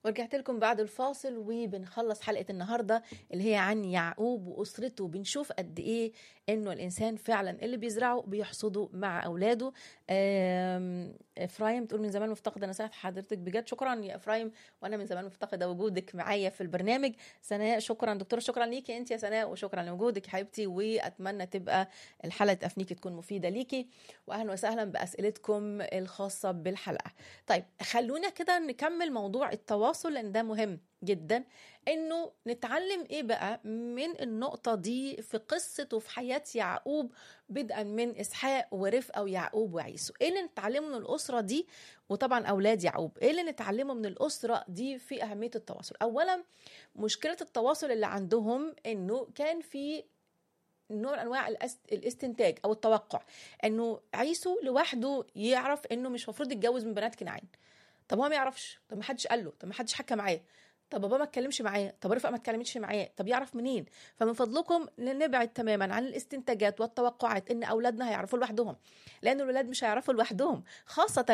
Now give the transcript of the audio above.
ورجعت لكم بعد الفاصل وبنخلص حلقة النهاردة اللي هي عن يعقوب وأسرته بنشوف قد إيه إنه الإنسان فعلا اللي بيزرعه بيحصده مع أولاده آم، إفرايم تقول من زمان مفتقدة نصيحة حضرتك بجد شكرا يا إفرايم وأنا من زمان مفتقدة وجودك معايا في البرنامج سناء شكرا دكتورة شكرا ليكي أنت يا سناء وشكرا لوجودك يا حبيبتي وأتمنى تبقى الحلقة أفنيكي تكون مفيدة ليكي وأهلا وسهلا بأسئلتكم الخاصة بالحلقة طيب خلونا كده نكمل موضوع التواصل لان ده مهم جدا انه نتعلم ايه بقى من النقطه دي في قصه وفي حياه يعقوب بدءا من اسحاق ورفقه ويعقوب وعيسو ايه اللي نتعلمه من الاسره دي وطبعا اولاد يعقوب ايه اللي نتعلمه من الاسره دي في اهميه التواصل اولا مشكله التواصل اللي عندهم انه كان في نوع من انواع الاست- الاستنتاج او التوقع انه عيسو لوحده يعرف انه مش المفروض يتجوز من بنات كنعان طب هو ما يعرفش طب ما حدش قال له طب ما حدش حكى معاه طب بابا ما اتكلمش معاه طب رفقه ما اتكلمتش معاه طب يعرف منين فمن فضلكم نبعد تماما عن الاستنتاجات والتوقعات ان اولادنا هيعرفوا لوحدهم لان الولاد مش هيعرفوا لوحدهم خاصه